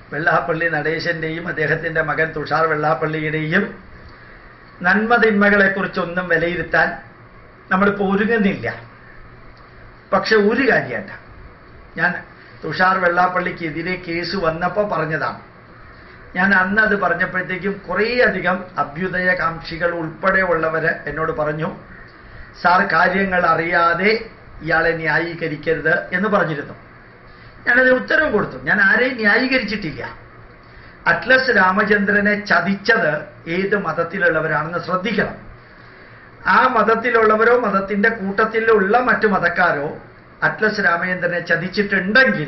വെള്ളാപ്പള്ളി നടേശന്റെയും അദ്ദേഹത്തിന്റെ മകൻ തുഷാർ വെള്ളാപ്പള്ളിയുടെയും നന്മതിന്മകളെക്കുറിച്ചൊന്നും വിലയിരുത്താൻ നമ്മളിപ്പോൾ ഒരുങ്ങുന്നില്ല പക്ഷെ ഒരു കാര്യമല്ല ഞാൻ തുഷാർ വെള്ളാപ്പള്ളിക്കെതിരെ കേസ് വന്നപ്പോൾ പറഞ്ഞതാണ് ഞാൻ അന്ന് അത് പറഞ്ഞപ്പോഴത്തേക്കും കുറേയധികം അഭ്യുദയകാംക്ഷികൾ ഉൾപ്പെടെയുള്ളവർ എന്നോട് പറഞ്ഞു സാർ കാര്യങ്ങൾ അറിയാതെ ഇയാളെ ന്യായീകരിക്കരുത് എന്ന് പറഞ്ഞിരുന്നു ഞാനതിന് ഉത്തരവ് കൊടുത്തു ഞാൻ ആരെയും ന്യായീകരിച്ചിട്ടില്ല അറ്റ്ലസ് രാമചന്ദ്രനെ ചതിച്ചത് ഏത് മതത്തിലുള്ളവരാണെന്ന് ശ്രദ്ധിക്കണം ആ മതത്തിലുള്ളവരോ മതത്തിന്റെ കൂട്ടത്തിലുള്ള മറ്റു മതക്കാരോ അറ്റ്ലസ് രാമചന്ദ്രനെ ചതിച്ചിട്ടുണ്ടെങ്കിൽ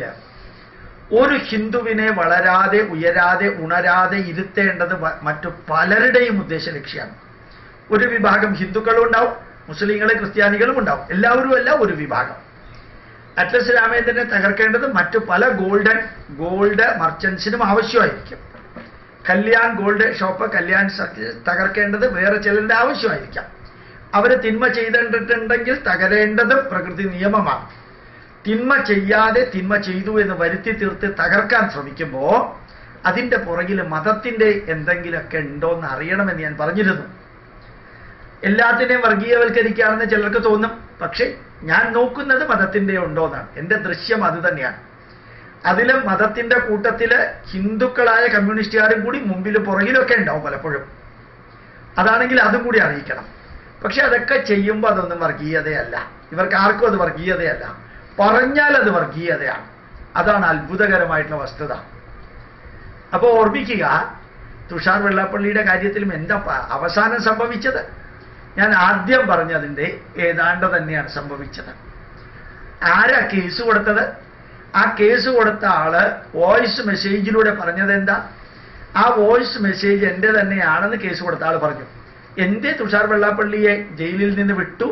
ഒരു ഹിന്ദുവിനെ വളരാതെ ഉയരാതെ ഉണരാതെ ഇരുത്തേണ്ടത് വ- മറ്റു പലരുടെയും ഉദ്ദേശ ലക്ഷ്യമാണ് ഒരു വിഭാഗം ഹിന്ദുക്കളും ഉണ്ടാവും മുസ്ലിങ്ങളും ക്രിസ്ത്യാനികളും ഉണ്ടാവും എല്ലാവരും അല്ല ഒരു വിഭാഗം അറ്റ്ലസ് രാമേന്ദ്രനെ തകർക്കേണ്ടത് മറ്റു പല ഗോൾഡൻ ഗോൾഡ് മർച്ചൻസിനും ആവശ്യമായിരിക്കും കല്യാൺ ഗോൾഡ് ഷോപ്പ് കല്യാൺ സ- തകർക്കേണ്ടത് വേറെ ചിലരുടെ ആവശ്യമായിരിക്കാം അവര് തിന്മ ചെയ്തിട്ടുണ്ടെങ്കിൽ തകരേണ്ടതും പ്രകൃതി നിയമമാണ് തിന്മ ചെയ്യാതെ തിന്മ ചെയ്തു എന്ന് വരുത്തി തീർത്ത് തകർക്കാൻ ശ്രമിക്കുമ്പോൾ അതിന്റെ പുറകിൽ മതത്തിന്റെ എന്തെങ്കിലുമൊക്കെ ഉണ്ടോ എന്ന് അറിയണമെന്ന് ഞാൻ പറഞ്ഞിരുന്നു എല്ലാത്തിനെയും വർഗീയവൽക്കരിക്കുകയാണെന്ന് ചിലർക്ക് തോന്നും പക്ഷേ ഞാൻ നോക്കുന്നത് മതത്തിന്റെ ഉണ്ടോ എന്നാണ് എന്റെ ദൃശ്യം അത് തന്നെയാണ് അതിലും മതത്തിന്റെ കൂട്ടത്തില് ഹിന്ദുക്കളായ കമ്മ്യൂണിസ്റ്റുകാരും കൂടി മുമ്പിലും പുറകിലൊക്കെ ഉണ്ടാവും പലപ്പോഴും അതാണെങ്കിൽ അതും കൂടി അറിയിക്കണം പക്ഷെ അതൊക്കെ ചെയ്യുമ്പോൾ അതൊന്നും വർഗീയതയല്ല ഇവർക്ക് ആർക്കും അത് വർഗീയതയല്ല പറഞ്ഞാൽ അത് വർഗീയതയാണ് അതാണ് അത്ഭുതകരമായിട്ടുള്ള വസ്തുത അപ്പോൾ ഓർമ്മിക്കുക തുഷാർ വെള്ളാപ്പള്ളിയുടെ കാര്യത്തിലും എന്താ പ- അവസാനം സംഭവിച്ചത് ഞാൻ ആദ്യം പറഞ്ഞതിൻ്റെ ഏതാണ്ട് തന്നെയാണ് സംഭവിച്ചത് ആരാ കേസ് കൊടുത്തത് ആ കേസ് കൊടുത്ത ആള് വോയിസ് മെസ്സേജിലൂടെ പറഞ്ഞത് എന്താ ആ വോയിസ് മെസ്സേജ് എൻ്റെ തന്നെയാണെന്ന് കേസ് കൊടുത്ത ആൾ പറഞ്ഞു എന്തേ തുഷാർ വെള്ളാപ്പള്ളിയെ ജയിലിൽ നിന്ന് വിട്ടു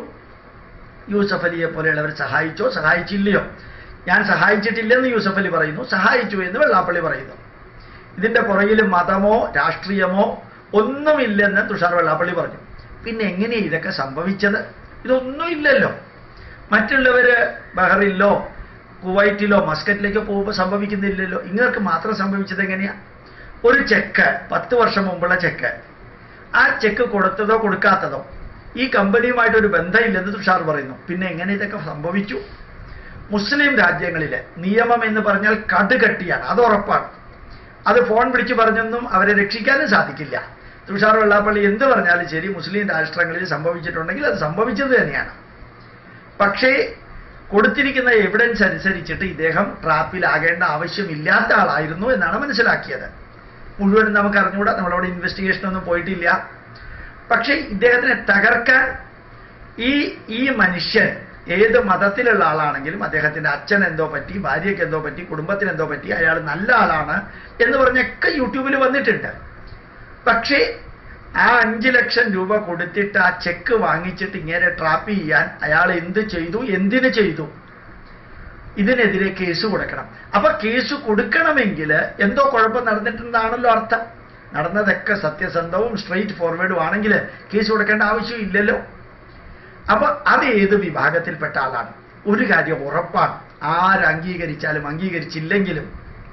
യൂസഫ് അലിയെ പോലെയുള്ളവർ സഹായിച്ചോ സഹായിച്ചില്ലയോ ഞാൻ സഹായിച്ചിട്ടില്ലെന്ന് യൂസഫ് അലി പറയുന്നു സഹായിച്ചു എന്ന് വെള്ളാപ്പള്ളി പറയുന്നു ഇതിന്റെ പുറകിൽ മതമോ രാഷ്ട്രീയമോ ഒന്നുമില്ലെന്ന് തുഷാർ വെള്ളാപ്പള്ളി പറഞ്ഞു പിന്നെ എങ്ങനെയാ ഇതൊക്കെ സംഭവിച്ചത് ഇതൊന്നും ഇല്ലല്ലോ മറ്റുള്ളവര് ബഹറിലോ കുവൈറ്റിലോ മസ്കറ്റിലേക്കോ പോകുമ്പോൾ സംഭവിക്കുന്നില്ലല്ലോ ഇങ്ങൾക്ക് മാത്രം സംഭവിച്ചത് എങ്ങനെയാ ഒരു ചെക്ക് പത്ത് വർഷം മുമ്പുള്ള ചെക്ക് ആ ചെക്ക് കൊടുത്തതോ കൊടുക്കാത്തതോ ഈ കമ്പനിയുമായിട്ടൊരു ബന്ധമില്ലെന്ന് തുഷാർ പറയുന്നു പിന്നെ എങ്ങനെ ഇതൊക്കെ സംഭവിച്ചു മുസ്ലിം രാജ്യങ്ങളിലെ നിയമം എന്ന് പറഞ്ഞാൽ കടുകട്ടിയാണ് അത് ഉറപ്പാണ് അത് ഫോൺ വിളിച്ച് പറഞ്ഞൊന്നും അവരെ രക്ഷിക്കാനും സാധിക്കില്ല തുഷാർ വെള്ളാപ്പള്ളി എന്ത് പറഞ്ഞാലും ശരി മുസ്ലിം രാഷ്ട്രങ്ങളിൽ സംഭവിച്ചിട്ടുണ്ടെങ്കിൽ അത് സംഭവിച്ചത് തന്നെയാണ് പക്ഷേ കൊടുത്തിരിക്കുന്ന എവിഡൻസ് അനുസരിച്ചിട്ട് ഇദ്ദേഹം ട്രാപ്പിലാകേണ്ട ആവശ്യമില്ലാത്ത ആളായിരുന്നു എന്നാണ് മനസ്സിലാക്കിയത് മുഴുവൻ നമുക്ക് അറിഞ്ഞുകൂടാ നമ്മളവിടെ ഇൻവെസ്റ്റിഗേഷൻ ഒന്നും പോയിട്ടില്ല പക്ഷേ ഇദ്ദേഹത്തിനെ തകർക്കാൻ ഈ ഈ മനുഷ്യൻ ഏത് മതത്തിലുള്ള ആളാണെങ്കിലും അദ്ദേഹത്തിന്റെ അച്ഛൻ എന്തോ പറ്റി ഭാര്യയ്ക്ക് എന്തോ പറ്റി കുടുംബത്തിന് എന്തോ പറ്റി അയാൾ നല്ല ആളാണ് എന്ന് പറഞ്ഞൊക്കെ യൂട്യൂബിൽ വന്നിട്ടുണ്ട് പക്ഷേ ആ അഞ്ച് ലക്ഷം രൂപ കൊടുത്തിട്ട് ആ ചെക്ക് വാങ്ങിച്ചിട്ട് ഇങ്ങനെ ട്രാപ്പ് ചെയ്യാൻ അയാൾ എന്ത് ചെയ്തു എന്തിനു ചെയ്തു ഇതിനെതിരെ കേസ് കൊടുക്കണം അപ്പൊ കേസ് കൊടുക്കണമെങ്കിൽ എന്തോ കുഴപ്പം നടന്നിട്ടുണ്ടെന്നാണല്ലോ അർത്ഥം നടന്നതൊക്കെ സത്യസന്ധവും സ്ട്രെയിറ്റ് ഫോർവേഡും ആണെങ്കിൽ കേസ് കൊടുക്കേണ്ട ആവശ്യമില്ലല്ലോ അപ്പൊ അത് ഏത് വിഭാഗത്തിൽപ്പെട്ട ആളാണ് ഒരു കാര്യം ഉറപ്പാണ് ആര് അംഗീകരിച്ചാലും അംഗീകരിച്ചില്ലെങ്കിലും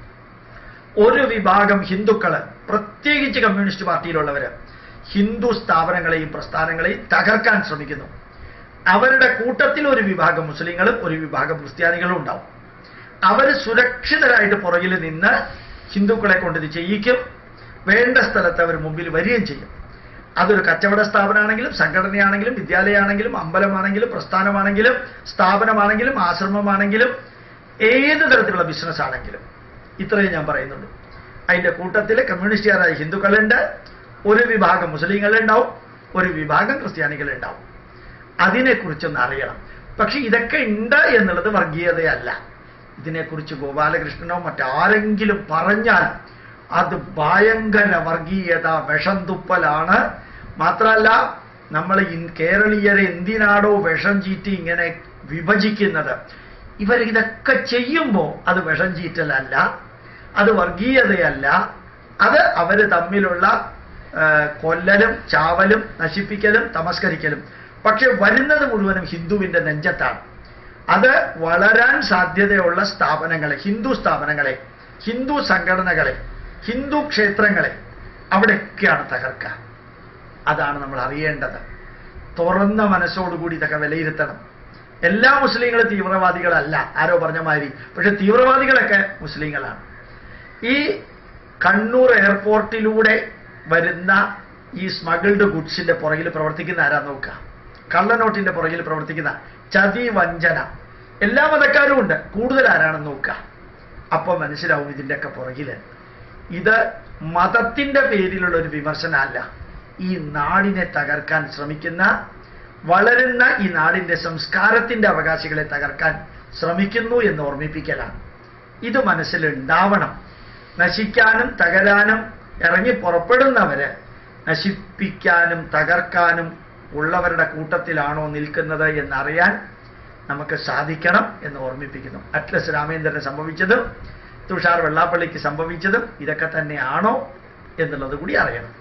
ഒരു വിഭാഗം ഹിന്ദുക്കള് പ്രത്യേകിച്ച് കമ്മ്യൂണിസ്റ്റ് പാർട്ടിയിലുള്ളവര് ഹിന്ദു സ്ഥാപനങ്ങളെയും പ്രസ്ഥാനങ്ങളെയും തകർക്കാൻ ശ്രമിക്കുന്നു അവരുടെ കൂട്ടത്തിൽ ഒരു വിഭാഗം മുസ്ലിങ്ങളും ഒരു വിഭാഗം ക്രിസ്ത്യാനികളും ഉണ്ടാവും അവർ സുരക്ഷിതരായിട്ട് പുറകിൽ നിന്ന് ഹിന്ദുക്കളെ കൊണ്ട് ഇത് ചെയ്യിക്കും വേണ്ട സ്ഥലത്ത് അവർ മുമ്പിൽ വരികയും ചെയ്യും അതൊരു കച്ചവട സ്ഥാപനമാണെങ്കിലും സംഘടനയാണെങ്കിലും വിദ്യാലയമാണെങ്കിലും അമ്പലമാണെങ്കിലും പ്രസ്ഥാനമാണെങ്കിലും സ്ഥാപനമാണെങ്കിലും ആശ്രമമാണെങ്കിലും ഏത് തരത്തിലുള്ള ബിസിനസ് ആണെങ്കിലും ഇത്രയും ഞാൻ പറയുന്നുള്ളൂ അതിന്റെ കൂട്ടത്തിൽ കമ്മ്യൂണിസ്റ്റുകാരായ ഹിന്ദുക്കളുണ്ട് ഒരു വിഭാഗം മുസ്ലിങ്ങളുണ്ടാവും ഒരു വിഭാഗം ക്രിസ്ത്യാനികളുണ്ടാവും അതിനെക്കുറിച്ചൊന്ന് അറിയണം പക്ഷെ ഇതൊക്കെ ഉണ്ട് എന്നുള്ളത് വർഗീയതയല്ല ഇതിനെക്കുറിച്ച് ഗോപാലകൃഷ്ണനോ മറ്റാരെങ്കിലും പറഞ്ഞാൽ അത് ഭയങ്കര വർഗീയത വിഷം തുപ്പലാണ് മാത്രമല്ല നമ്മൾ ഇൻ- കേരളീയരെ എന്തിനാടോ വിഷം ചീറ്റി ഇങ്ങനെ വിഭജിക്കുന്നത് ഇവർ ഇതൊക്കെ ചെയ്യുമ്പോൾ അത് വിഷം ചീറ്റലല്ല അത് വർഗീയതയല്ല അത് അവര് തമ്മിലുള്ള ആ, കൊല്ലലും ചാവലും നശിപ്പിക്കലും തമസ്കരിക്കലും പക്ഷെ വരുന്നത് മുഴുവനും ഹിന്ദുവിന്റെ നെഞ്ചത്താണ് അത് വളരാൻ സാധ്യതയുള്ള സ്ഥാപനങ്ങളെ ഹിന്ദു സ്ഥാപനങ്ങളെ ഹിന്ദു സംഘടനകളെ ഹിന്ദു ക്ഷേത്രങ്ങളെ അവിടെയൊക്കെയാണ് തകർക്കുക അതാണ് നമ്മൾ അറിയേണ്ടത് തുറന്ന മനസ്സോടുകൂടി ഇതൊക്കെ വിലയിരുത്തണം എല്ലാ മുസ്ലിങ്ങളും തീവ്രവാദികളല്ല ആരോ പറഞ്ഞ മാതിരി പക്ഷെ തീവ്രവാദികളൊക്കെ മുസ്ലിങ്ങളാണ് ഈ കണ്ണൂർ എയർപോർട്ടിലൂടെ വരുന്ന ഈ സ്മഗിൾഡ് ഗുഡ്സിന്റെ പുറകിൽ പ്രവർത്തിക്കുന്ന ആരാ നോക്കുക കള്ളനോട്ടിന്റെ പുറകിൽ പ്രവർത്തിക്കുന്ന ചതി വഞ്ചന എല്ലാ മതക്കാരും ഉണ്ട് കൂടുതൽ ആരാണെന്ന് നോക്കുക അപ്പൊ മനസ്സിലാവും ഇതിൻ്റെയൊക്കെ പുറകില് ഇത് മതത്തിന്റെ പേരിലുള്ള ഒരു വിമർശനമല്ല ഈ നാടിനെ തകർക്കാൻ ശ്രമിക്കുന്ന വളരുന്ന ഈ നാടിന്റെ സംസ്കാരത്തിന്റെ അവകാശികളെ തകർക്കാൻ ശ്രമിക്കുന്നു എന്ന് ഓർമ്മിപ്പിക്കലാണ് ഇത് മനസ്സിലുണ്ടാവണം നശിക്കാനും തകരാനും ഇറങ്ങി പുറപ്പെടുന്നവര് നശിപ്പിക്കാനും തകർക്കാനും ഉള്ളവരുടെ കൂട്ടത്തിലാണോ നിൽക്കുന്നത് എന്നറിയാൻ നമുക്ക് സാധിക്കണം എന്ന് ഓർമ്മിപ്പിക്കുന്നു അറ്റ്ലസ് രാമേന്ദ്രന് സംഭവിച്ചതും തുഷാർ വെള്ളാപ്പള്ളിക്ക് സംഭവിച്ചതും ഇതൊക്കെ തന്നെയാണോ എന്നുള്ളത് കൂടി അറിയണം